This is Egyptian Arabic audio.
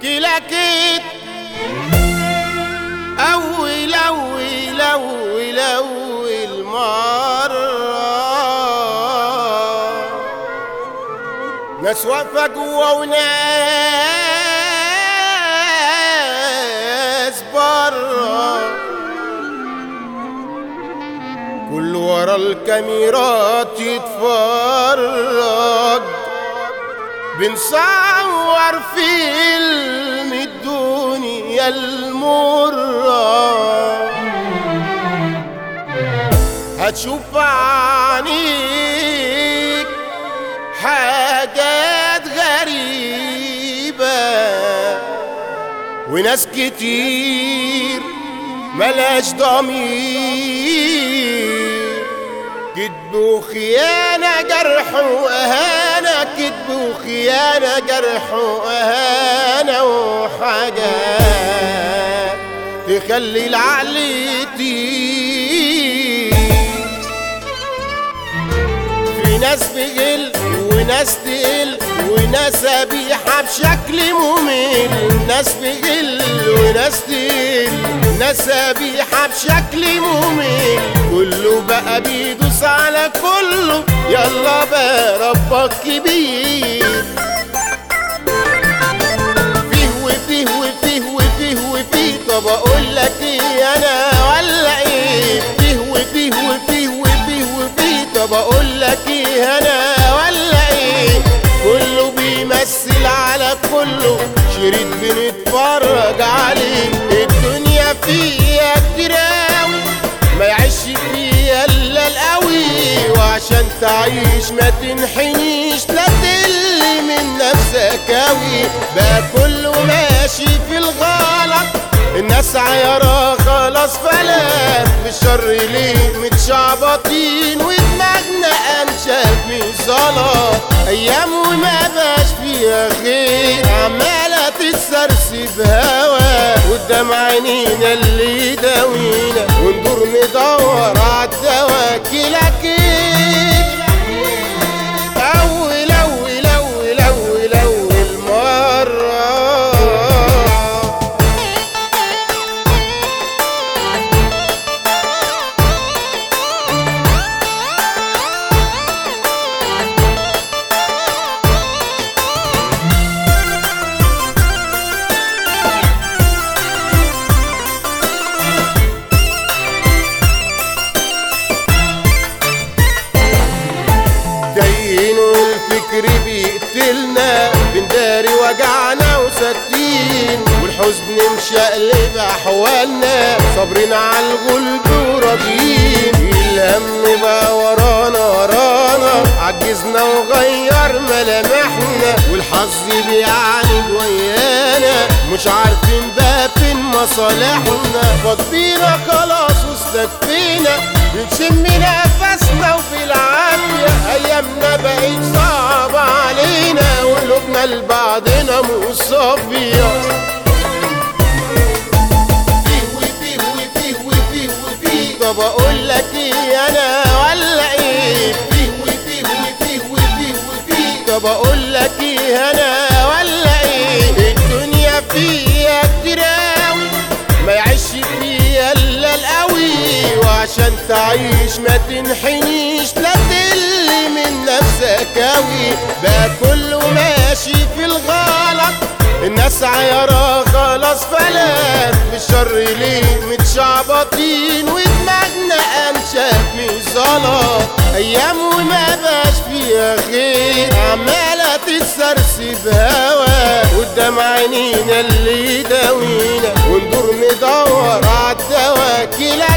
كلاكيت أول أول أول أول مرة ناس واقفة جوا وناس برا كل ورا الكاميرات يتفرج بنصور فيلم الدنيا المرة هتشوف عنيك حاجات غريبة وناس كتير ملاش ضمير كذب وخيانة جرح وأهانة كذب وخيانة جرح وأهانة وحاجات تخلي العقل يطير في ناس بغل وناس تقل وناس قبيحة بشكل ممل ناس بغل وناس تقل ناس قبيحة بشكل ممل كله بقى بيدوس على كله يلا بقى ربك كبير فيه وفيه وفيه وفيه وفيه طب اقول لك ايه انا ولا ايه فيه وفيه وفيه وفيه وفيه طب اقول لك ايه انا ولا ايه كله بيمثل على كله شريط بنتفرج عليه الدنيا فيها كتير أوي ما يعيش فيها الا القوي وعشان تعيش ما تنحنيش لا تقل من نفسك اوي بقى كله ماشي في الغلط الناس عيارة خلاص فلات بالشر ليه متشعبطين ودماغنا انشاف من زلط ايام وما باش فيها خير عمالة تتسرسب هوا قدام عينينا اللي يداوينا وندور ندور عالدوا كلاكيت أول أول أول أول أول مرة داين والفكر بيقتلنا بنداري وجعنا وساكتين والحزن مشقلب احوالنا صابرين على الغلب وراضيين الهم بقى ورانا ورانا عجزنا وغير ملامحنا والحظ بيعاند ويانا مش عارفين بقى فين مصالحنا فاضينا خلاص واستكفينا بنشم نفسنا وبالعافية أيامنا بقت صعبة علينا وقلوبنا لبعضنا مش صافية فيه وفيه وفيه وفيه وفيه طب أقول لك إيه أنا ولا إيه فيه وفيه وفيه وفيه وفيه طب أقول لك إيه أنا ولا إيه الدنيا فيها كتير أوي ما يعيش فيها الا القوي وعشان تعيش ما تنحنيش لا تقل من نفسك اوي بقى كله ماشي في الغلط الناس عيارة خلاص فلات بالشر ليه متشعبطين ودماغنا انشاف من زلط ايام وما باش فيها خير عمالة تتسرسب هوا قدام عينينا اللي يداوينا وندور ندور عالدوا كلا